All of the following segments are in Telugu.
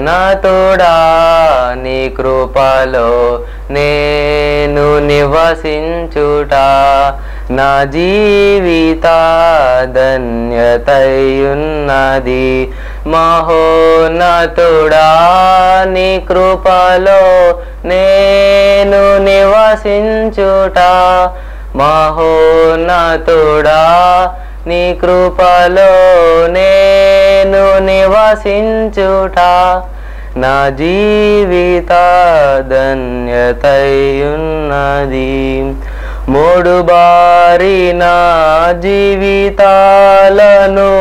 మహోన్నతుడా నీ కృపలో నేను నివసించుట నా జీవిత ధన్యతయున్నది మహోన్నతుడా నీ కృపలో నేను నివసించుట మహోన్నతుడా నీ కృపలో నేను నివసించుట నా జీవిత ధన్యతయున్నది మూడు బారిన జీవితాలను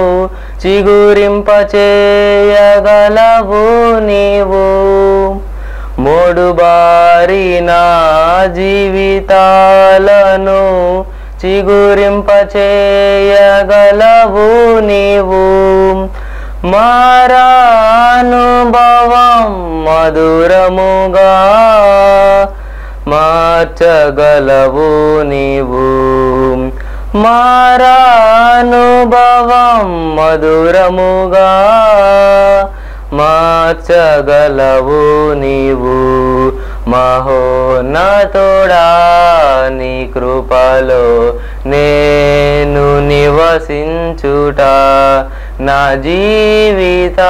చిగురింపచేయగలవు నీవు మూడు బారిన జీవితాలను చిగురింపచేయగలవు నీవు మారానుభవం మధురముగా మార్చగలవు నీవు మారానుభవం మధురముగా మార్చగలవు నీవు మహోన్నతుడా నీ కృపలో నేను నివసించుట నా జీవిత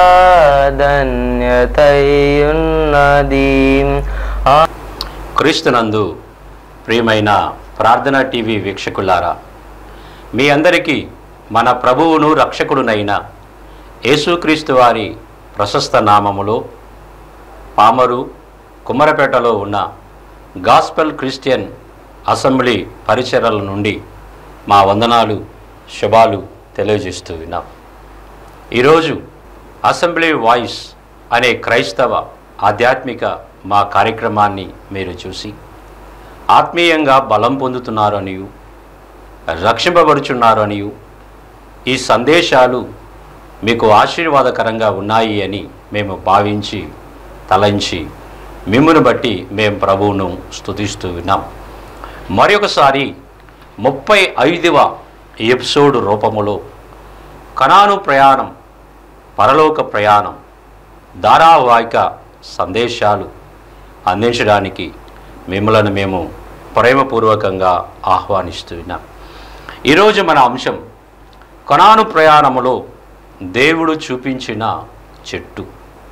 ధన్యతయున్నది ఆ క్రీస్తునందు ప్రియమైన ప్రార్థన టీవీ వీక్షకులారా మీ అందరికీ మన ప్రభువును రక్షకుడునైన యేసుక్రీస్తు వారి ప్రశస్త నామములో పామరు కుమ్మరపేటలో ఉన్న గాస్పెల్ క్రిస్టియన్ అసెంబ్లీ పరిచర్యల నుండి మా వందనాలు శుభాలు తెలియజేస్తూ ఉన్నాం ఈరోజు అసెంబ్లీ వాయిస్ అనే క్రైస్తవ ఆధ్యాత్మిక మా కార్యక్రమాన్ని మీరు చూసి ఆత్మీయంగా బలం పొందుతున్నారు అనియు రక్షింపబడుచున్నారు అనియు ఈ సందేశాలు మీకు ఆశీర్వాదకరంగా ఉన్నాయి అని మేము భావించి తలంచి మిమ్మును బట్టి మేము ప్రభువును స్తుతిస్తూ విన్నాం మరొకసారి ముప్పై ఐదవ ఎపిసోడ్ రూపములో కణాను ప్రయాణం పరలోక ప్రయాణం ధారావాహిక సందేశాలు అందించడానికి మిమ్మలను మేము ప్రేమపూర్వకంగా ఆహ్వానిస్తూ ఉన్నాం ఈరోజు మన అంశం కణాను ప్రయాణములో దేవుడు చూపించిన చెట్టు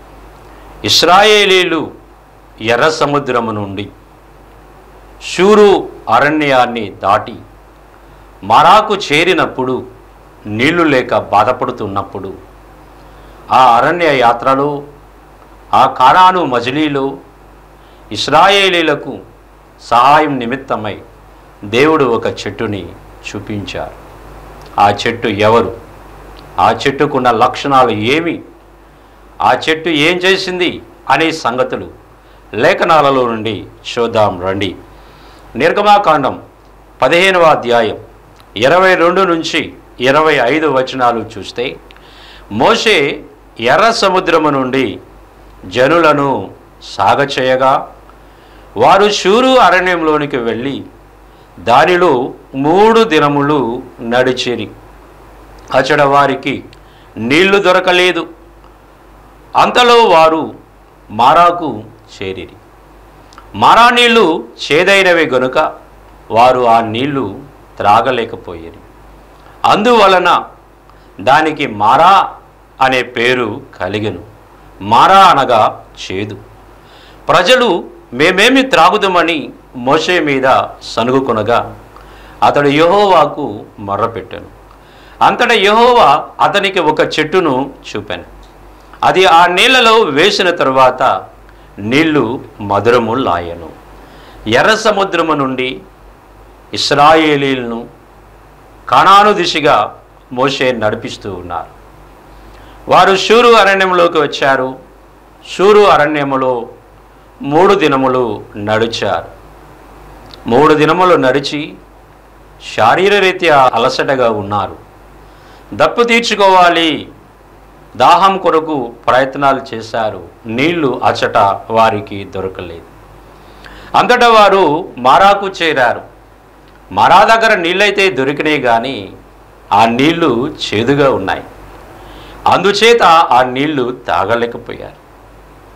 ఇస్రాయేలీలు ఎర్ర సముద్రము నుండి షూరు అరణ్యాన్ని దాటి మరాకు చేరినప్పుడు నీళ్లు లేక బాధపడుతున్నప్పుడు ఆ అరణ్య యాత్రలో ఆ కానాను మజిలీలో ఇస్రాయేలీలకు సహాయం నిమిత్తమై దేవుడు ఒక చెట్టుని చూపించారు ఆ చెట్టు ఎవరు ఆ చెట్టుకున్న లక్షణాలు ఏమి ఆ చెట్టు ఏం చేసింది అనే సంగతులు లేఖనాలలో నుండి చూద్దాం రండి నిర్గమాకాండం పదిహేనవ అధ్యాయం ఇరవై రెండు నుంచి ఇరవై ఐదు వచనాలు చూస్తే మోషే ఎర్ర సముద్రము నుండి జనులను సాగచేయగా వారు షూరు అరణ్యంలోనికి వెళ్ళి దానిలో మూడు దినములు నడిచేరి అచడ వారికి నీళ్లు దొరకలేదు అంతలో వారు మారాకు చేరిరి మారా నీళ్లు చేదైనవి గనుక వారు ఆ నీళ్లు త్రాగలేకపోయేది అందువలన దానికి మారా అనే పేరు కలిగెను మారా అనగా చేదు ప్రజలు మేమేమి త్రాగుదామని మోషే మీద సనుగుకొనగా అతడు యెహోవాకు మొర్రపెట్టాను అంతటా యెహోవా అతనికి ఒక చెట్టును చూపాను అది ఆ నీళ్లలో వేసిన తరువాత నీళ్లు మధురము లాయను ఎర్ర సముద్రము నుండి ఇస్రాయేలీలను కానాను దిశగా మోషే నడిపిస్తూ ఉన్నారు వారు షూరు అరణ్యంలోకి వచ్చారు షూరు అరణ్యములో మూడు దినములు నడిచారు మూడు దినములు నడిచి శారీరరీత్యా అలసటగా ఉన్నారు దప్పు తీర్చుకోవాలి దాహం కొరకు ప్రయత్నాలు చేశారు నీళ్లు అచట వారికి దొరకలేదు అంతటా వారు మారాకు చేరారు మారా దగ్గర నీళ్ళైతే దొరికినాయి కానీ ఆ నీళ్లు చేదుగా ఉన్నాయి అందుచేత ఆ నీళ్లు తాగలేకపోయారు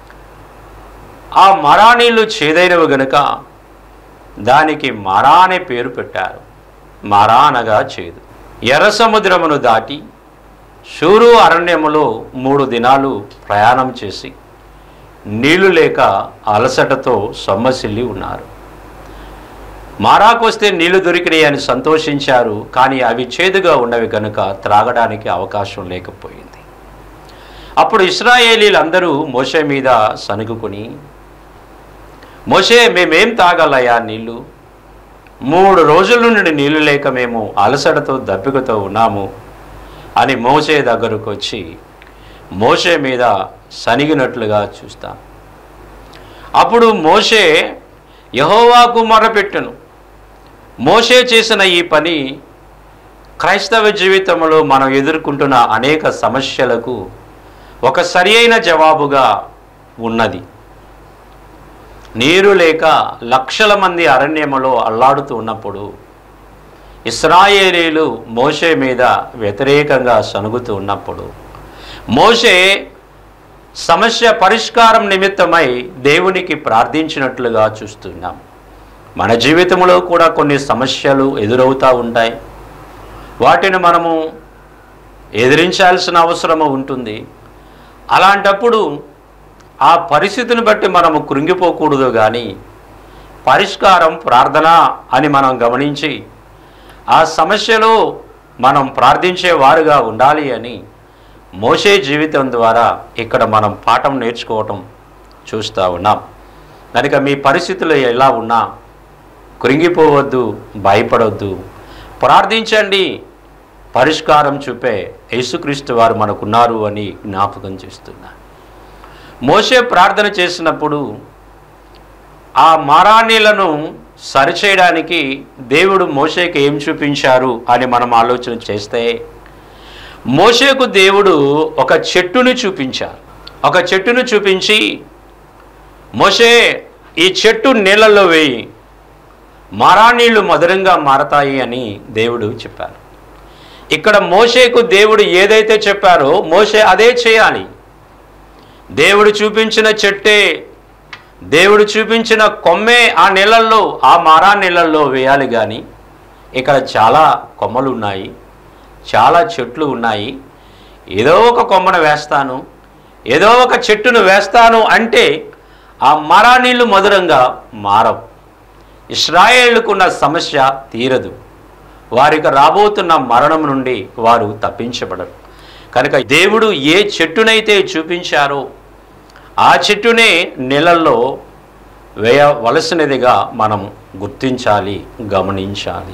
ఆ మరా నీళ్లు చేదైనవి గనుక దానికి మరా అనే పేరు పెట్టారు మరా అనగా చేదు ఎర్ర సముద్రమును దాటి షూరు అరణ్యములో మూడు దినాలు ప్రయాణం చేసి నీళ్లు లేక అలసటతో సొమ్మసిల్లి ఉన్నారు మారాకొస్తే నీళ్లు దొరికినాయి అని సంతోషించారు కానీ అవి చేదుగా ఉన్నవి కనుక త్రాగడానికి అవకాశం లేకపోయింది అప్పుడు ఇస్రాయేలీలందరూ మోషే మీద సనుగుకొని మోషే మేమేం తాగాలయ్యా నీళ్లు మూడు రోజుల నుండి నీళ్లు లేక మేము అలసటతో దప్పికతో ఉన్నాము అని మోసే దగ్గరకు వచ్చి మోషే మీద సనిగినట్లుగా చూస్తాం అప్పుడు మోషే యహోవాకు మొరపెట్టును మోషే చేసిన ఈ పని క్రైస్తవ జీవితంలో మనం ఎదుర్కొంటున్న అనేక సమస్యలకు ఒక సరి అయిన జవాబుగా ఉన్నది నీరు లేక లక్షల మంది అరణ్యములో అల్లాడుతూ ఉన్నప్పుడు ఇస్రాయేలీలు మోషే మీద వ్యతిరేకంగా సనుగుతూ ఉన్నప్పుడు మోషే సమస్య పరిష్కారం నిమిత్తమై దేవునికి ప్రార్థించినట్లుగా చూస్తున్నాం మన జీవితంలో కూడా కొన్ని సమస్యలు ఎదురవుతూ ఉంటాయి వాటిని మనము ఎదిరించాల్సిన అవసరము ఉంటుంది అలాంటప్పుడు ఆ పరిస్థితిని బట్టి మనము కృంగిపోకూడదు కానీ పరిష్కారం ప్రార్థన అని మనం గమనించి ఆ సమస్యలో మనం ప్రార్థించే వారుగా ఉండాలి అని మోసే జీవితం ద్వారా ఇక్కడ మనం పాఠం నేర్చుకోవటం చూస్తూ ఉన్నాం కనుక మీ పరిస్థితులు ఎలా ఉన్నా కృంగిపోవద్దు భయపడవద్దు ప్రార్థించండి పరిష్కారం చూపే యేసుక్రీస్తు వారు మనకున్నారు అని జ్ఞాపకం చేస్తున్నా మోసే ప్రార్థన చేసినప్పుడు ఆ మారాణీలను సరిచేయడానికి దేవుడు మోషేకి ఏం చూపించారు అని మనం ఆలోచన చేస్తే మోషేకు దేవుడు ఒక చెట్టును చూపించారు ఒక చెట్టును చూపించి మోషే ఈ చెట్టు నీళ్ళల్లో వేయి మారాణీళ్ళు మధురంగా మారతాయి అని దేవుడు చెప్పారు ఇక్కడ మోషేకు దేవుడు ఏదైతే చెప్పారో మోషే అదే చేయాలి దేవుడు చూపించిన చెట్టే దేవుడు చూపించిన కొమ్మే ఆ నీళ్ళల్లో ఆ మారా నీళ్ళల్లో వేయాలి కానీ ఇక్కడ చాలా కొమ్మలు ఉన్నాయి చాలా చెట్లు ఉన్నాయి ఏదో ఒక కొమ్మను వేస్తాను ఏదో ఒక చెట్టును వేస్తాను అంటే ఆ మరా నీళ్ళు మధురంగా మారవు ఇస్రాయేళ్లకున్న సమస్య తీరదు వారికి రాబోతున్న మరణం నుండి వారు తప్పించబడరు కనుక దేవుడు ఏ చెట్టునైతే చూపించారో ఆ చెట్టునే నీళ్ళల్లో వేయవలసినదిగా మనం గుర్తించాలి గమనించాలి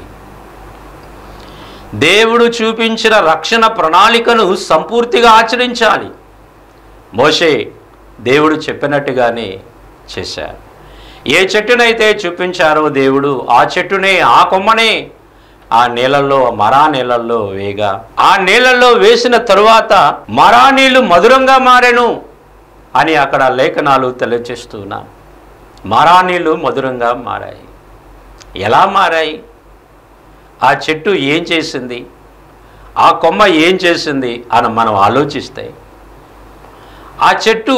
దేవుడు చూపించిన రక్షణ ప్రణాళికను సంపూర్తిగా ఆచరించాలి మోషే దేవుడు చెప్పినట్టుగానే చేశారు ఏ చెట్టునైతే చూపించారో దేవుడు ఆ చెట్టునే ఆ కొమ్మనే ఆ నీళ్ళల్లో మరా నీళ్ళల్లో వేగా ఆ నీళ్ళల్లో వేసిన తరువాత మరా నీళ్లు మధురంగా మారెను అని అక్కడ లేఖనాలు తెలియజేస్తున్నా మరా నీళ్లు మధురంగా మారాయి ఎలా మారాయి ఆ చెట్టు ఏం చేసింది ఆ కొమ్మ ఏం చేసింది అని మనం ఆలోచిస్తే ఆ చెట్టు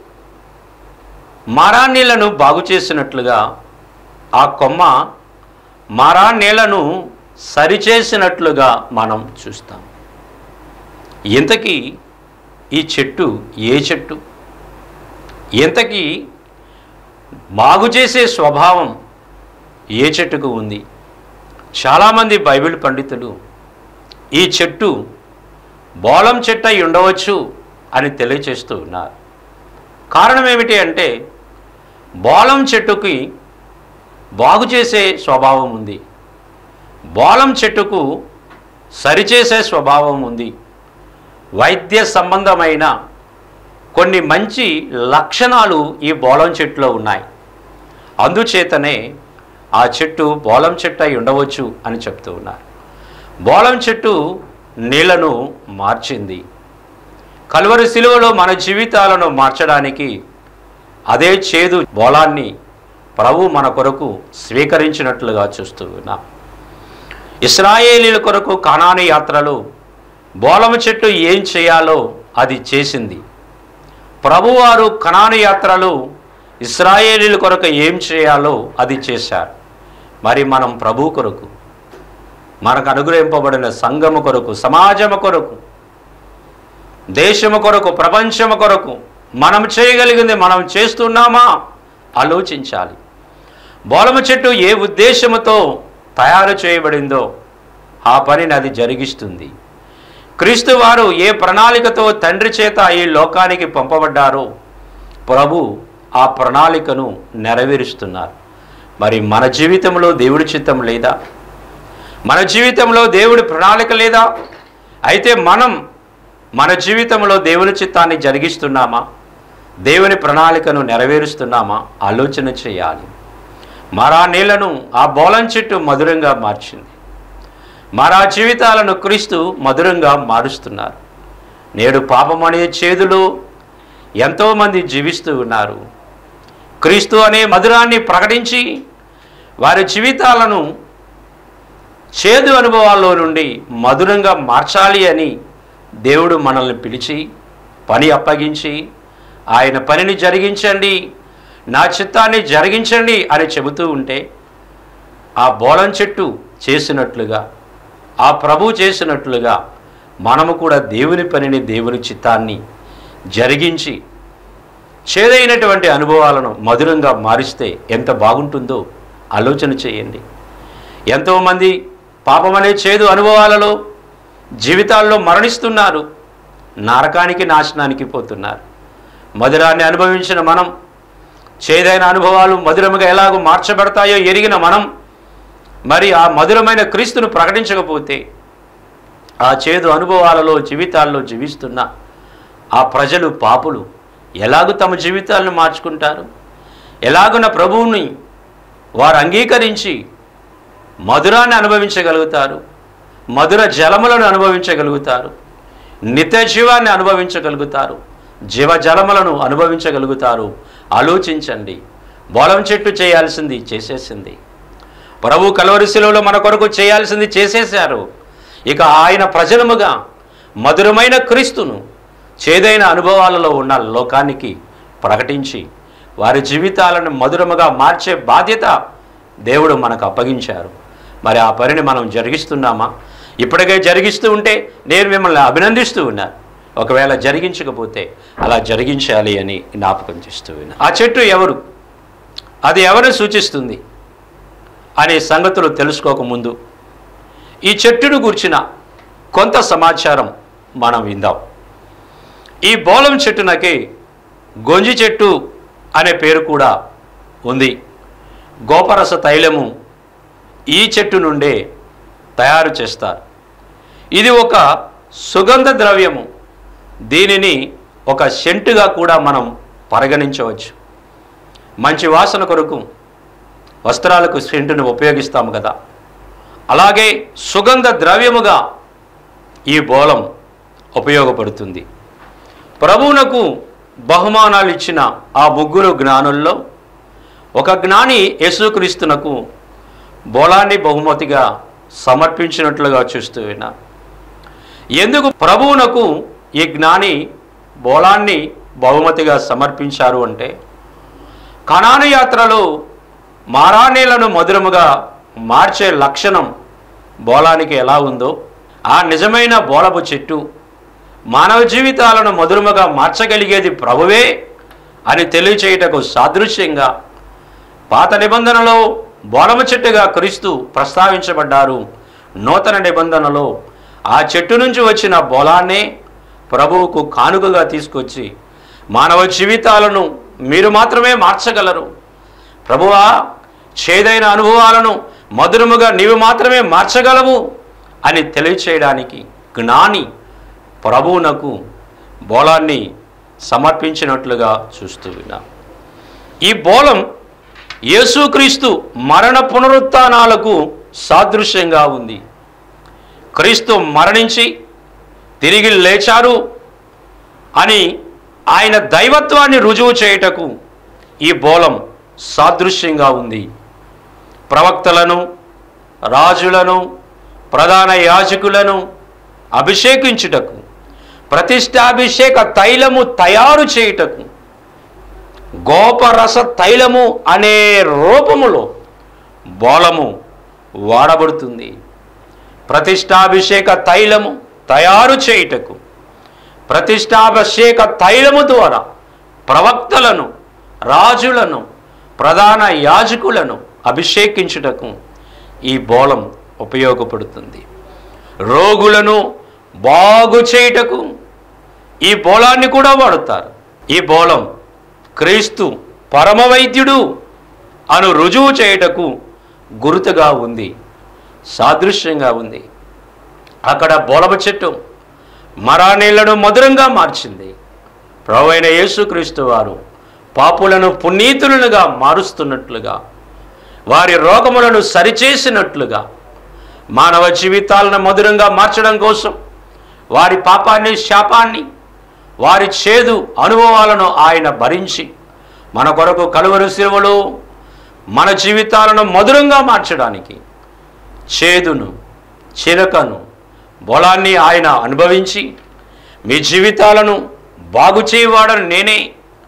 మారా నీళ్లను బాగు చేసినట్లుగా ఆ కొమ్మ మారా నీళ్లను సరిచేసినట్లుగా మనం చూస్తాం ఇంతకీ ఈ చెట్టు ఏ చెట్టు ఇంతకీ బాగు చేసే స్వభావం ఏ చెట్టుకు ఉంది చాలామంది బైబిల్ పండితులు ఈ చెట్టు బోళం చెట్టు అయి ఉండవచ్చు అని తెలియచేస్తూ ఉన్నారు కారణం ఏమిటి అంటే బోళం చెట్టుకి బాగు చేసే స్వభావం ఉంది బోళం చెట్టుకు సరిచేసే స్వభావం ఉంది వైద్య సంబంధమైన కొన్ని మంచి లక్షణాలు ఈ బోళం చెట్టులో ఉన్నాయి అందుచేతనే ఆ చెట్టు బోళం చెట్టు అయి ఉండవచ్చు అని చెప్తూ ఉన్నారు బోళం చెట్టు నీళ్లను మార్చింది కలువరి శిలువలో మన జీవితాలను మార్చడానికి అదే చేదు బోళాన్ని ప్రభు మన కొరకు స్వీకరించినట్లుగా చూస్తూ ఉన్నాం ఇస్రాయేలీల కొరకు కానాని యాత్రలో బోళము చెట్టు ఏం చేయాలో అది చేసింది ప్రభువారు కనాను యాత్రలు ఇస్రాయేలీల కొరకు ఏం చేయాలో అది చేశారు మరి మనం ప్రభు కొరకు మనకు అనుగ్రహింపబడిన సంఘము కొరకు సమాజము కొరకు దేశము కొరకు ప్రపంచము కొరకు మనం చేయగలిగింది మనం చేస్తున్నామా ఆలోచించాలి బోలమ చెట్టు ఏ ఉద్దేశముతో తయారు చేయబడిందో ఆ పనిని అది జరిగిస్తుంది క్రీస్తు వారు ఏ ప్రణాళికతో తండ్రి చేత ఈ లోకానికి పంపబడ్డారో ప్రభు ఆ ప్రణాళికను నెరవేరుస్తున్నారు మరి మన జీవితంలో దేవుడి చిత్తం లేదా మన జీవితంలో దేవుడి ప్రణాళిక లేదా అయితే మనం మన జీవితంలో దేవుని చిత్తాన్ని జరిగిస్తున్నామా దేవుని ప్రణాళికను నెరవేరుస్తున్నామా ఆలోచన చేయాలి మరా నీళ్లను ఆ బోలం చెట్టు మధురంగా మార్చింది మరా జీవితాలను క్రీస్తు మధురంగా మారుస్తున్నారు నేడు పాపం అనే చేదులో ఎంతోమంది జీవిస్తూ ఉన్నారు క్రీస్తు అనే మధురాన్ని ప్రకటించి వారి జీవితాలను చేదు అనుభవాల్లో నుండి మధురంగా మార్చాలి అని దేవుడు మనల్ని పిలిచి పని అప్పగించి ఆయన పనిని జరిగించండి నా చిత్తాన్ని జరిగించండి అని చెబుతూ ఉంటే ఆ బోలం చెట్టు చేసినట్లుగా ఆ ప్రభు చేసినట్లుగా మనము కూడా దేవుని పనిని దేవుని చిత్తాన్ని జరిగించి చేదైనటువంటి అనుభవాలను మధురంగా మారిస్తే ఎంత బాగుంటుందో ఆలోచన చేయండి ఎంతోమంది పాపమనే చేదు అనుభవాలలో జీవితాల్లో మరణిస్తున్నారు నరకానికి నాశనానికి పోతున్నారు మధురాన్ని అనుభవించిన మనం చేదైన అనుభవాలు మధురముగా ఎలాగో మార్చబడతాయో ఎరిగిన మనం మరి ఆ మధురమైన క్రీస్తును ప్రకటించకపోతే ఆ చేదు అనుభవాలలో జీవితాల్లో జీవిస్తున్న ఆ ప్రజలు పాపులు ఎలాగూ తమ జీవితాలను మార్చుకుంటారు ఎలాగున ప్రభువుని వారు అంగీకరించి మధురాన్ని అనుభవించగలుగుతారు మధుర జలములను అనుభవించగలుగుతారు నిత్య జీవాన్ని అనుభవించగలుగుతారు జీవజలములను అనుభవించగలుగుతారు ఆలోచించండి బోలం చెట్టు చేయాల్సింది చేసేసింది ప్రభు కలవరిశిలలో మన కొరకు చేయాల్సింది చేసేశారు ఇక ఆయన ప్రజలముగా మధురమైన క్రీస్తును చేదైన అనుభవాలలో ఉన్న లోకానికి ప్రకటించి వారి జీవితాలను మధురముగా మార్చే బాధ్యత దేవుడు మనకు అప్పగించారు మరి ఆ పనిని మనం జరిగిస్తున్నామా ఇప్పటికే జరిగిస్తూ ఉంటే నేను మిమ్మల్ని అభినందిస్తూ ఉన్నాను ఒకవేళ జరిగించకపోతే అలా జరిగించాలి అని జ్ఞాపకం చేస్తూ ఉన్నా ఆ చెట్టు ఎవరు అది ఎవరిని సూచిస్తుంది అనే సంగతులు తెలుసుకోకముందు ఈ చెట్టును గుర్చిన కొంత సమాచారం మనం విందాం ఈ బోలం చెట్టునకి గొంజి చెట్టు అనే పేరు కూడా ఉంది గోపరస తైలము ఈ చెట్టు నుండే తయారు చేస్తారు ఇది ఒక సుగంధ ద్రవ్యము దీనిని ఒక సెంటుగా కూడా మనం పరిగణించవచ్చు మంచి వాసన కొరకు వస్త్రాలకు సెంటును ఉపయోగిస్తాము కదా అలాగే సుగంధ ద్రవ్యముగా ఈ బోలం ఉపయోగపడుతుంది ప్రభువునకు బహుమానాలు ఇచ్చిన ఆ ముగ్గురు జ్ఞానుల్లో ఒక జ్ఞాని యేసుక్రీస్తునకు బోలాన్ని బహుమతిగా సమర్పించినట్లుగా చూస్తూ విన్నా ఎందుకు ప్రభువునకు ఈ జ్ఞాని బోలాన్ని బహుమతిగా సమర్పించారు అంటే కణాను యాత్రలో మారాణీలను మధురముగా మార్చే లక్షణం బోలానికి ఎలా ఉందో ఆ నిజమైన బోలపు చెట్టు మానవ జీవితాలను మధురముగా మార్చగలిగేది ప్రభువే అని తెలియచేయుటకు సాదృశ్యంగా పాత నిబంధనలో బోలము చెట్టుగా క్రీస్తు ప్రస్తావించబడ్డారు నూతన నిబంధనలో ఆ చెట్టు నుంచి వచ్చిన బోలాన్నే ప్రభువుకు కానుకగా తీసుకొచ్చి మానవ జీవితాలను మీరు మాత్రమే మార్చగలరు ప్రభువా చేదైన అనుభవాలను మధురముగా నీవు మాత్రమే మార్చగలవు అని తెలియచేయడానికి జ్ఞాని ప్రభువునకు బోలాన్ని సమర్పించినట్లుగా చూస్తూ విన్నాం ఈ బోలం యేసుక్రీస్తు మరణ పునరుత్నాలకు సాదృశ్యంగా ఉంది క్రీస్తు మరణించి తిరిగి లేచారు అని ఆయన దైవత్వాన్ని రుజువు చేయుటకు ఈ బోలం సాదృశ్యంగా ఉంది ప్రవక్తలను రాజులను ప్రధాన యాజకులను అభిషేకించుటకు ప్రతిష్టాభిషేక తైలము తయారు చేయుటకు గోపరస తైలము అనే రూపములో బోలము వాడబడుతుంది ప్రతిష్టాభిషేక తైలము తయారు చేయుటకు ప్రతిష్టాభిషేక తైలము ద్వారా ప్రవక్తలను రాజులను ప్రధాన యాజకులను అభిషేకించుటకు ఈ బోలం ఉపయోగపడుతుంది రోగులను బాగు చేయుటకు ఈ బోలాన్ని కూడా వాడుతారు ఈ బోలం క్రీస్తు పరమవైద్యుడు అను రుజువు చేయుటకు గురుతుగా ఉంది సాదృశ్యంగా ఉంది అక్కడ బోలమ చెట్టు మరానీళ్లను మధురంగా మార్చింది ప్రభు అయిన యేసుక్రీస్తు వారు పాపులను పునీతులుగా మారుస్తున్నట్లుగా వారి రోగములను సరిచేసినట్లుగా మానవ జీవితాలను మధురంగా మార్చడం కోసం వారి పాపాన్ని శాపాన్ని వారి చేదు అనుభవాలను ఆయన భరించి మన కొరకు కలువరు శిలువలో మన జీవితాలను మధురంగా మార్చడానికి చేదును చిలకను బలాన్ని ఆయన అనుభవించి మీ జీవితాలను బాగు చేయవాడని నేనే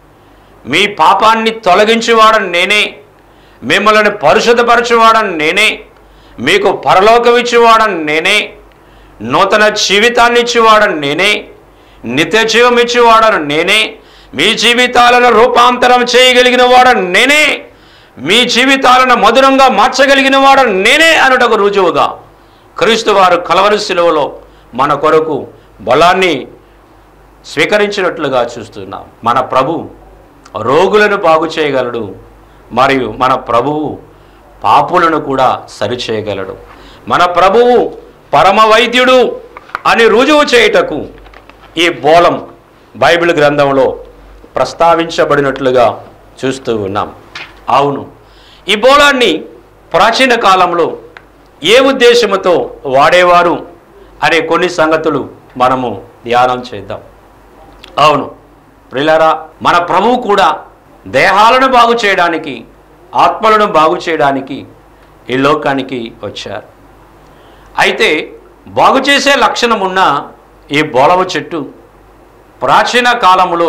మీ పాపాన్ని తొలగించేవాడని నేనే మిమ్మల్ని పరిశుద్ధపరచువాడని నేనే మీకు పరలోకం ఇచ్చేవాడని నేనే నూతన జీవితాన్ని ఇచ్చేవాడని నేనే నిత్య జీవం ఇచ్చేవాడని నేనే మీ జీవితాలను రూపాంతరం చేయగలిగిన వాడని నేనే మీ జీవితాలను మధురంగా మార్చగలిగిన వాడని నేనే అనుటకు రుజువుగా క్రీస్తు వారు కలవరి శిలువలో మన కొరకు బలాన్ని స్వీకరించినట్లుగా చూస్తున్నాం మన ప్రభు రోగులను బాగు చేయగలడు మరియు మన ప్రభువు పాపులను కూడా సరిచేయగలడు మన ప్రభువు పరమ వైద్యుడు అని రుజువు చేయుటకు ఈ బోలం బైబిల్ గ్రంథంలో ప్రస్తావించబడినట్లుగా చూస్తూ ఉన్నాం అవును ఈ బోలాన్ని ప్రాచీన కాలంలో ఏ ఉద్దేశముతో వాడేవారు అనే కొన్ని సంగతులు మనము ధ్యానం చేద్దాం అవును ప్రిలారా మన ప్రభువు కూడా దేహాలను బాగు చేయడానికి ఆత్మలను బాగు చేయడానికి ఈ లోకానికి వచ్చారు అయితే బాగు చేసే లక్షణం ఉన్న ఈ బోలవ చెట్టు ప్రాచీన కాలములో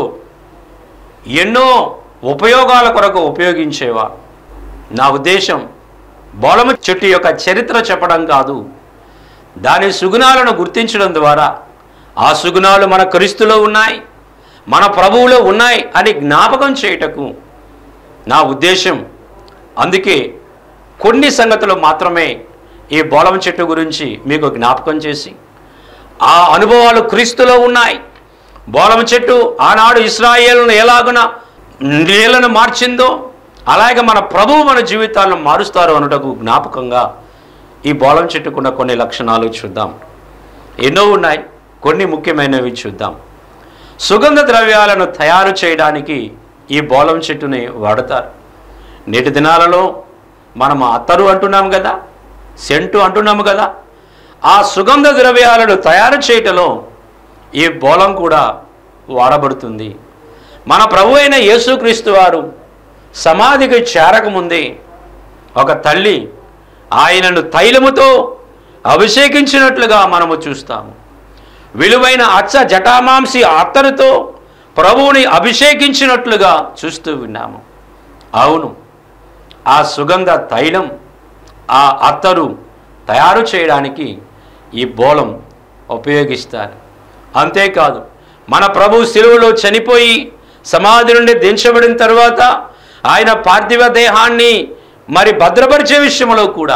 ఎన్నో ఉపయోగాల కొరకు ఉపయోగించేవారు నా ఉద్దేశం బోలమ చెట్టు యొక్క చరిత్ర చెప్పడం కాదు దాని సుగుణాలను గుర్తించడం ద్వారా ఆ సుగుణాలు మన క్రీస్తులో ఉన్నాయి మన ప్రభువులో ఉన్నాయి అని జ్ఞాపకం చేయుటకు నా ఉద్దేశం అందుకే కొన్ని సంగతులు మాత్రమే ఈ బోలం చెట్టు గురించి మీకు జ్ఞాపకం చేసి ఆ అనుభవాలు క్రీస్తులో ఉన్నాయి బోలం చెట్టు ఆనాడు ఇస్రాయేల్ను ఎలాగున నీళ్లను మార్చిందో అలాగే మన ప్రభువు మన జీవితాలను మారుస్తారు అనుటకు జ్ఞాపకంగా ఈ బోలం చెట్టుకున్న కొన్ని లక్షణాలు చూద్దాం ఎన్నో ఉన్నాయి కొన్ని ముఖ్యమైనవి చూద్దాం సుగంధ ద్రవ్యాలను తయారు చేయడానికి ఈ బోలం చెట్టుని వాడతారు నేటి దినాలలో మనం అత్తరు అంటున్నాం కదా సెంటు అంటున్నాము కదా ఆ సుగంధ ద్రవ్యాలను తయారు చేయటంలో ఈ బోలం కూడా వాడబడుతుంది మన ప్రభు అయిన యేసుక్రీస్తు వారు సమాధికి చేరకముందే ఒక తల్లి ఆయనను తైలముతో అభిషేకించినట్లుగా మనము చూస్తాము విలువైన అచ్చ జటామాంసి అత్తరుతో ప్రభువుని అభిషేకించినట్లుగా చూస్తూ విన్నాము అవును ఆ సుగంధ తైలం ఆ అత్తరు తయారు చేయడానికి ఈ బోలం ఉపయోగిస్తారు అంతేకాదు మన ప్రభు శిలువలో చనిపోయి సమాధి నుండి దించబడిన తర్వాత ఆయన పార్థివ దేహాన్ని మరి భద్రపరిచే విషయంలో కూడా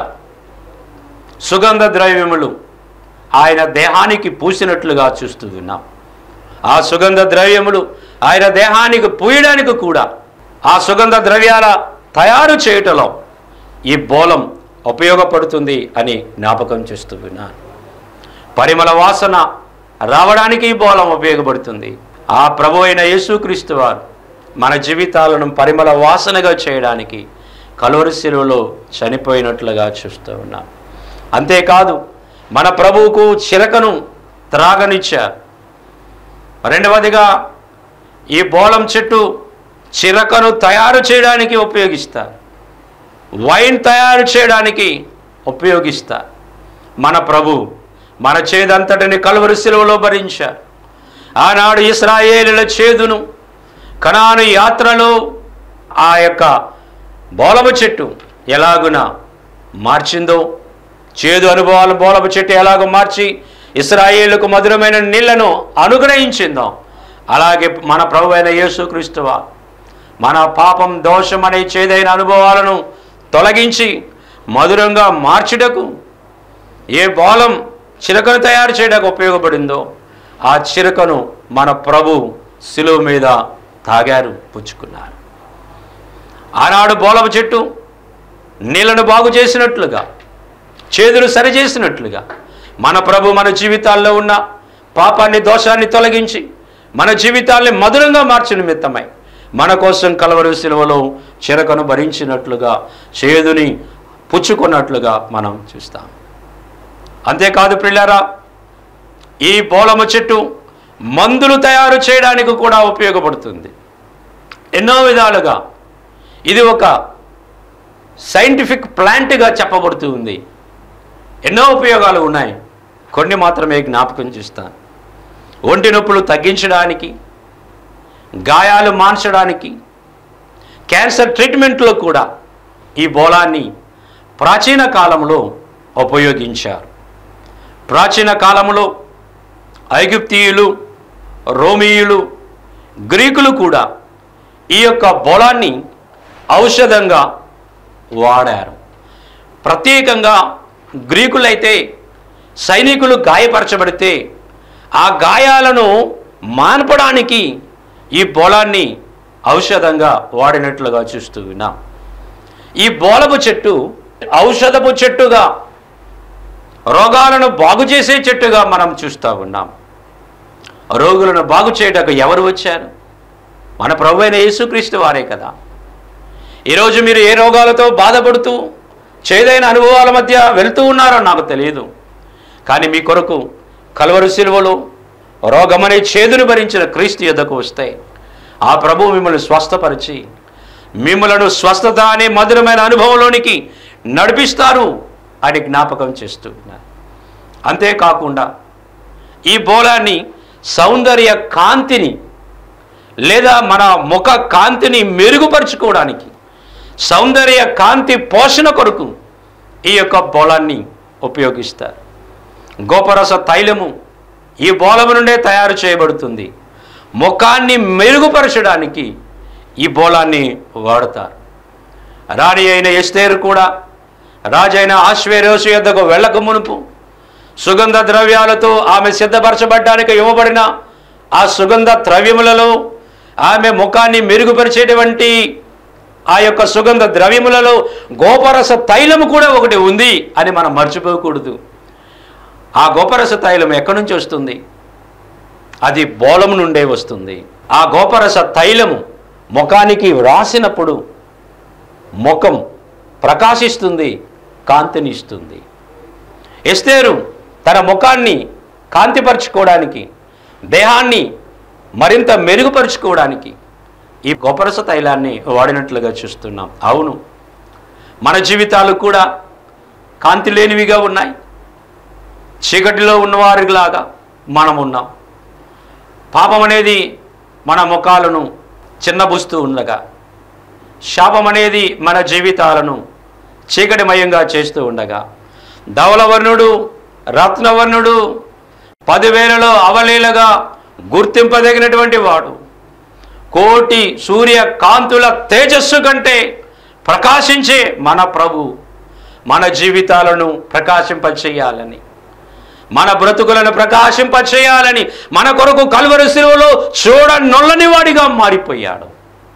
సుగంధ ద్రవ్యములు ఆయన దేహానికి పూసినట్లుగా చూస్తూ ఉన్నాం ఆ సుగంధ ద్రవ్యములు ఆయన దేహానికి పూయడానికి కూడా ఆ సుగంధ ద్రవ్యాల తయారు చేయటంలో ఈ బోలం ఉపయోగపడుతుంది అని జ్ఞాపకం చేస్తూ ఉన్నాను పరిమళ వాసన రావడానికి ఈ బోలం ఉపయోగపడుతుంది ఆ ప్రభు అయిన యేసుక్రీస్తు వారు మన జీవితాలను పరిమళ వాసనగా చేయడానికి కలువరి శిలువలో చనిపోయినట్లుగా చూస్తూ ఉన్నాం అంతేకాదు మన ప్రభువుకు చిలకను త్రాగనిచ్చారు రెండవదిగా ఈ బోలం చెట్టు చిలకను తయారు చేయడానికి ఉపయోగిస్తారు వైన్ తయారు చేయడానికి ఉపయోగిస్తారు మన ప్రభు మన చేదంతటిని కలువరి శిలువలో భరించారు ఆనాడు ఇస్రాయేలుల చేదును కనాను యాత్రలో ఆ యొక్క బోలము చెట్టు ఎలాగున మార్చిందో చేదు అనుభవాలు బోలపు చెట్టు ఎలాగో మార్చి ఇస్రాయేళ్లకు మధురమైన నీళ్లను అనుగ్రహించిందో అలాగే మన ప్రభు అయిన యేసుక్రీస్తువా మన పాపం దోషం అనే చేదైన అనుభవాలను తొలగించి మధురంగా మార్చుటకు ఏ బోలం చిలకను తయారు చేయడానికి ఉపయోగపడిందో ఆ చిలకను మన ప్రభు శిలువ మీద తాగారు పుచ్చుకున్నారు ఆనాడు బోలపు చెట్టు నీళ్లను బాగు చేసినట్లుగా చేదులు సరిచేసినట్లుగా మన ప్రభు మన జీవితాల్లో ఉన్న పాపాన్ని దోషాన్ని తొలగించి మన జీవితాల్ని మధురంగా మార్చిన నిమిత్తమై మన కోసం కలవరి శిలువలో చిరకను భరించినట్లుగా చేదుని పుచ్చుకున్నట్లుగా మనం చూస్తాం అంతేకాదు పిల్లారా ఈ పోలము చెట్టు మందులు తయారు చేయడానికి కూడా ఉపయోగపడుతుంది ఎన్నో విధాలుగా ఇది ఒక సైంటిఫిక్ ప్లాంట్గా చెప్పబడుతూ ఉంది ఎన్నో ఉపయోగాలు ఉన్నాయి కొన్ని మాత్రమే జ్ఞాపకం చేస్తాను ఒంటి నొప్పులు తగ్గించడానికి గాయాలు మార్చడానికి క్యాన్సర్ ట్రీట్మెంట్లో కూడా ఈ బోలాన్ని ప్రాచీన కాలంలో ఉపయోగించారు ప్రాచీన కాలంలో ఐగుప్తీయులు రోమియులు గ్రీకులు కూడా ఈ యొక్క బోలాన్ని ఔషధంగా వాడారు ప్రత్యేకంగా గ్రీకులైతే సైనికులు గాయపరచబడితే ఆ గాయాలను మాన్పడానికి ఈ బోలాన్ని ఔషధంగా వాడినట్లుగా చూస్తూ ఉన్నాం ఈ బోలపు చెట్టు ఔషధపు చెట్టుగా రోగాలను బాగు చేసే చెట్టుగా మనం చూస్తూ ఉన్నాం రోగులను బాగు చేయటకు ఎవరు వచ్చారు మన ప్రభు అయిన యేసుక్రీస్తు వారే కదా ఈరోజు మీరు ఏ రోగాలతో బాధపడుతూ చేదైన అనుభవాల మధ్య వెళ్తూ ఉన్నారో నాకు తెలియదు కానీ మీ కొరకు కలవరు శిలువలో రోగమనే చేదును భరించిన క్రీస్తు యొద్దకు వస్తే ఆ ప్రభు మిమ్మల్ని స్వస్థపరిచి మిమ్మలను స్వస్థత అనే మధురమైన అనుభవంలోనికి నడిపిస్తారు అని జ్ఞాపకం చేస్తూ ఉన్నారు అంతేకాకుండా ఈ బోలాన్ని సౌందర్య కాంతిని లేదా మన ముఖ కాంతిని మెరుగుపరుచుకోవడానికి సౌందర్య కాంతి పోషణ కొరకు ఈ యొక్క బోలాన్ని ఉపయోగిస్తారు గోపరస తైలము ఈ బోలము నుండే తయారు చేయబడుతుంది ముఖాన్ని మెరుగుపరచడానికి ఈ బోలాన్ని వాడతారు రాణి అయిన ఎస్తేరు కూడా రాజైన ఆశ్వేరోసు యొద్దకు వెళ్ళక మునుపు సుగంధ ద్రవ్యాలతో ఆమె సిద్ధపరచబడ్డానికి ఇవ్వబడిన ఆ సుగంధ ద్రవ్యములలో ఆమె ముఖాన్ని మెరుగుపరిచేటువంటి ఆ యొక్క సుగంధ ద్రవ్యములలో గోపరస తైలము కూడా ఒకటి ఉంది అని మనం మర్చిపోకూడదు ఆ గోపరస తైలం ఎక్కడి నుంచి వస్తుంది అది బోలము నుండే వస్తుంది ఆ గోపరస తైలము ముఖానికి వ్రాసినప్పుడు ముఖం ప్రకాశిస్తుంది కాంతిని ఇస్తుంది ఎస్తేరు తన ముఖాన్ని కాంతిపరచుకోవడానికి దేహాన్ని మరింత మెరుగుపరుచుకోవడానికి ఈ గోపరస తైలాన్ని వాడినట్లుగా చూస్తున్నాం అవును మన జీవితాలు కూడా కాంతి లేనివిగా ఉన్నాయి చీకటిలో ఉన్నవారిలాగా మనం ఉన్నాం పాపం అనేది మన ముఖాలను చిన్నబుస్తూ ఉండగా శాపం అనేది మన జీవితాలను చీకటిమయంగా చేస్తూ ఉండగా ధవలవర్ణుడు రత్నవర్ణుడు పదివేలలో అవలీలగా గుర్తింపదగినటువంటి వాడు కోటి సూర్య కాంతుల తేజస్సు కంటే ప్రకాశించే మన ప్రభు మన జీవితాలను ప్రకాశింపచేయాలని మన బ్రతుకులను ప్రకాశింపచేయాలని మన కొరకు కలువరి శిలువలో చూడ నొల్లని వాడిగా మారిపోయాడు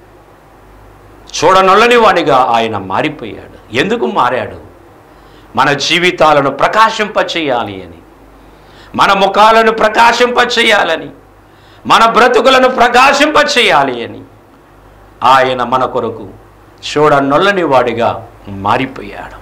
చూడనొల్లని వాడిగా ఆయన మారిపోయాడు ఎందుకు మారాడు మన జీవితాలను ప్రకాశింపచేయాలి అని మన ముఖాలను ప్రకాశింపచేయాలని మన బ్రతుకులను ప్రకాశింపచేయాలి అని ఆయన మన కొరకు చూడనొల్లని వాడిగా మారిపోయాడు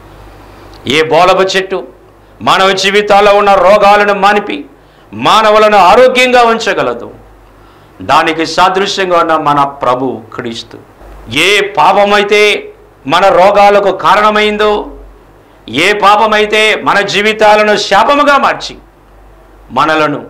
ఏ బోలబ చెట్టు మానవ జీవితాల్లో ఉన్న రోగాలను మానిపి మానవులను ఆరోగ్యంగా ఉంచగలదు దానికి సాదృశ్యంగా ఉన్న మన ప్రభు క్రీస్తు ఏ పాపమైతే మన రోగాలకు కారణమైందో ఏ పాపమైతే మన జీవితాలను శాపముగా మార్చి మనలను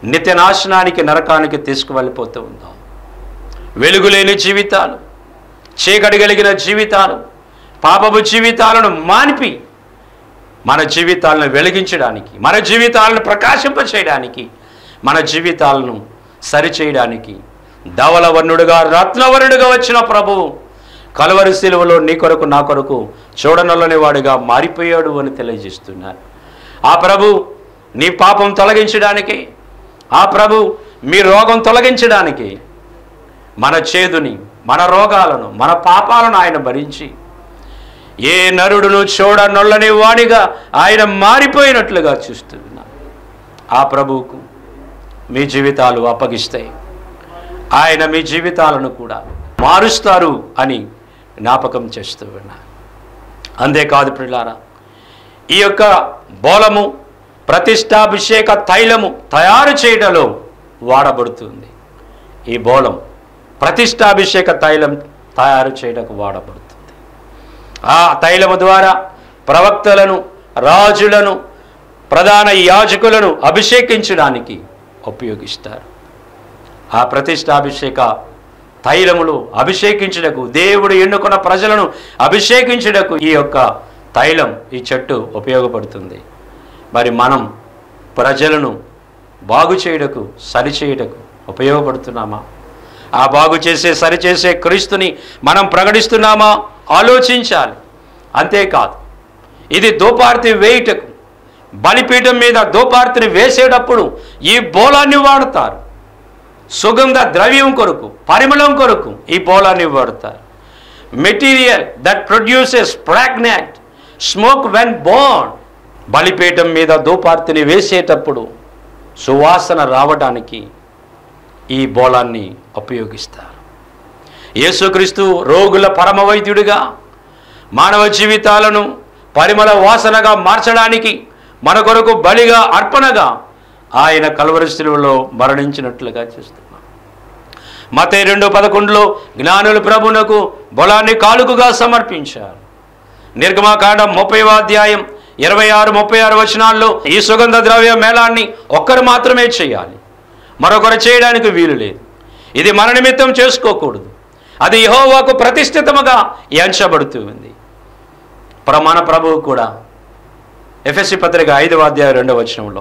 నిత్యనాశనానికి నరకానికి తీసుకువెళ్ళిపోతూ ఉందో వెలుగులేని జీవితాలు చీకటి కలిగిన జీవితాలు పాపపు జీవితాలను మానిపి మన జీవితాలను వెలిగించడానికి మన జీవితాలను ప్రకాశింపచేయడానికి మన జీవితాలను సరిచేయడానికి ధవలవర్ణుడుగా రత్నవర్ణుడుగా వచ్చిన ప్రభువు కలవరి శిలువలో నీ కొరకు నా కొరకు చూడనల్లని వాడిగా మారిపోయాడు అని తెలియజేస్తున్నారు ఆ ప్రభు నీ పాపం తొలగించడానికి ఆ ప్రభు మీ రోగం తొలగించడానికి మన చేదుని మన రోగాలను మన పాపాలను ఆయన భరించి ఏ నరుడును చూడనొల్లని వాడిగా ఆయన మారిపోయినట్లుగా చూస్తున్నా ఆ ప్రభువుకు మీ జీవితాలు అప్పగిస్తాయి ఆయన మీ జీవితాలను కూడా మారుస్తారు అని జ్ఞాపకం చేస్తూ ఉన్నా అంతేకాదు పిల్లారా ఈ యొక్క బోలము ప్రతిష్టాభిషేక తైలము తయారు చేయడంలో వాడబడుతుంది ఈ బోలం ప్రతిష్టాభిషేక తైలం తయారు చేయడానికి వాడబడుతుంది ఆ తైలము ద్వారా ప్రవక్తలను రాజులను ప్రధాన యాజకులను అభిషేకించడానికి ఉపయోగిస్తారు ఆ ప్రతిష్టాభిషేక తైలములు అభిషేకించుటకు దేవుడు ఎన్నుకున్న ప్రజలను అభిషేకించుటకు ఈ యొక్క తైలం ఈ చెట్టు ఉపయోగపడుతుంది మరి మనం ప్రజలను బాగు చేయుటకు సరిచేయుటకు ఉపయోగపడుతున్నామా ఆ బాగు చేసే సరిచేసే క్రీస్తుని మనం ప్రకటిస్తున్నామా ఆలోచించాలి అంతేకాదు ఇది దోపార్తి వేయుటకు బలిపీఠం మీద దోపార్తిని వేసేటప్పుడు ఈ బోలాన్ని వాడతారు సుగంధ ద్రవ్యం కొరకు పరిమళం కొరకు ఈ బోలాన్ని వాడతారు material that produces fragrant smoke when burn బలిపీఠం మీద దూపార్తిని వేసేటప్పుడు సువాసన రావడానికి ఈ బోలాన్ని ఉపయోగిస్తారు యేసుక్రీస్తు రోగుల పరమ వైద్యుడిగా మానవ జీవితాలను పరిమళ వాసనగా మార్చడానికి మన కొరకు బలిగా అర్పణగా ఆయన కలవరిశిలువలో మరణించినట్లుగా చూస్తున్నాం మతే రెండు పదకొండులో జ్ఞానులు ప్రభునకు బలాన్ని కాలుకుగా సమర్పించారు నిర్గమాకాండం ముప్పైవ అధ్యాయం ఇరవై ఆరు ముప్పై ఆరు వచనాల్లో ఈ సుగంధ ద్రవ్య మేళాన్ని ఒక్కరు మాత్రమే చేయాలి మరొకరు చేయడానికి వీలు లేదు ఇది మన నిమిత్తం చేసుకోకూడదు అది యెహోవాకు ప్రతిష్ఠితముగా ఎంచబడుతూ ఉంది ప్రమాణ ప్రభువు కూడా ఎఫ్ఎస్సి పత్రిక ఐదవ అధ్యాయం రెండవ వచనంలో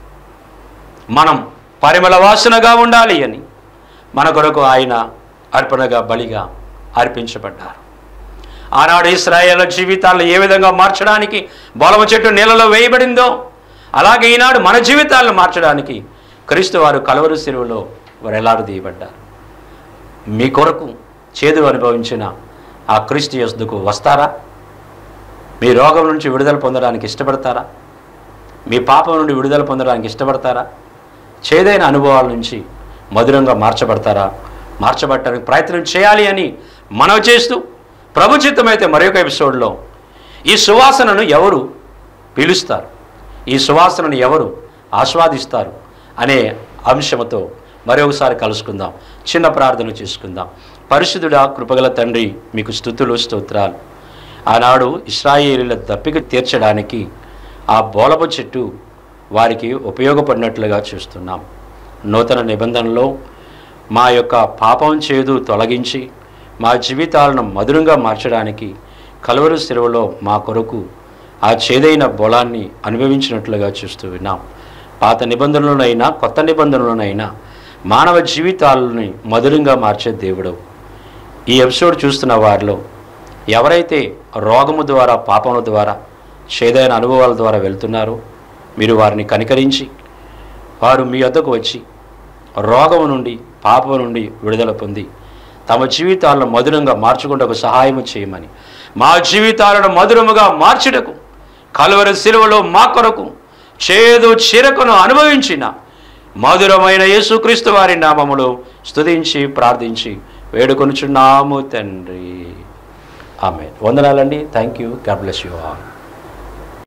మనం పరిమళ వాసనగా ఉండాలి అని మన కొరకు ఆయన అర్పణగా బలిగా అర్పించబడ్డారు ఆనాడు ఇస్రాయేల్ జీవితాలను ఏ విధంగా మార్చడానికి బలమ చెట్టు నీళ్ళలో వేయబడిందో అలాగే ఈనాడు మన జీవితాలను మార్చడానికి క్రీస్తు వారు కలవరు శిలువలో వారు ఎలాడు తీయబడ్డారు మీ కొరకు చేదు అనుభవించిన ఆ క్రీస్తు యొద్దకు వస్తారా మీ రోగం నుంచి విడుదల పొందడానికి ఇష్టపడతారా మీ పాపం నుండి విడుదల పొందడానికి ఇష్టపడతారా చేదైన అనుభవాల నుంచి మధురంగా మార్చబడతారా మార్చబడటానికి ప్రయత్నం చేయాలి అని మనవి చేస్తూ ప్రభు చిత్తమైతే మరొక ఎపిసోడ్లో ఈ సువాసనను ఎవరు పిలుస్తారు ఈ సువాసనను ఎవరు ఆస్వాదిస్తారు అనే అంశంతో మరొకసారి కలుసుకుందాం చిన్న ప్రార్థన చేసుకుందాం పరిశుద్ధుడా కృపగల తండ్రి మీకు స్థుతులు స్తోత్రాలు ఆనాడు ఇస్రాయేలీల దప్పిక తీర్చడానికి ఆ బోలపు చెట్టు వారికి ఉపయోగపడినట్లుగా చూస్తున్నాం నూతన నిబంధనలో మా యొక్క పాపం చేదు తొలగించి మా జీవితాలను మధురంగా మార్చడానికి కలవరు శిలువలో మా కొరకు ఆ చేదైన బొలాన్ని అనుభవించినట్లుగా చూస్తూ విన్నాం పాత నిబంధనలనైనా కొత్త నిబంధనలనైనా మానవ జీవితాలని మధురంగా మార్చే దేవుడు ఈ ఎపిసోడ్ చూస్తున్న వారిలో ఎవరైతే రోగము ద్వారా పాపముల ద్వారా చేదైన అనుభవాల ద్వారా వెళ్తున్నారో మీరు వారిని కనికరించి వారు మీ వద్దకు వచ్చి రోగము నుండి పాపము నుండి విడుదల పొంది తమ జీవితాలను మధురంగా మార్చుకుంటకు సహాయం చేయమని మా జీవితాలను మధురముగా మార్చుటకు కలువరి శిలువలో మా కొరకు చేదు చిరకను అనుభవించిన మధురమైన యేసుక్రీస్తు వారి నామములో స్తుతించి ప్రార్థించి వేడుకొనుచున్నాము తండ్రి ఆమె వందనాలండి thank you God bless you all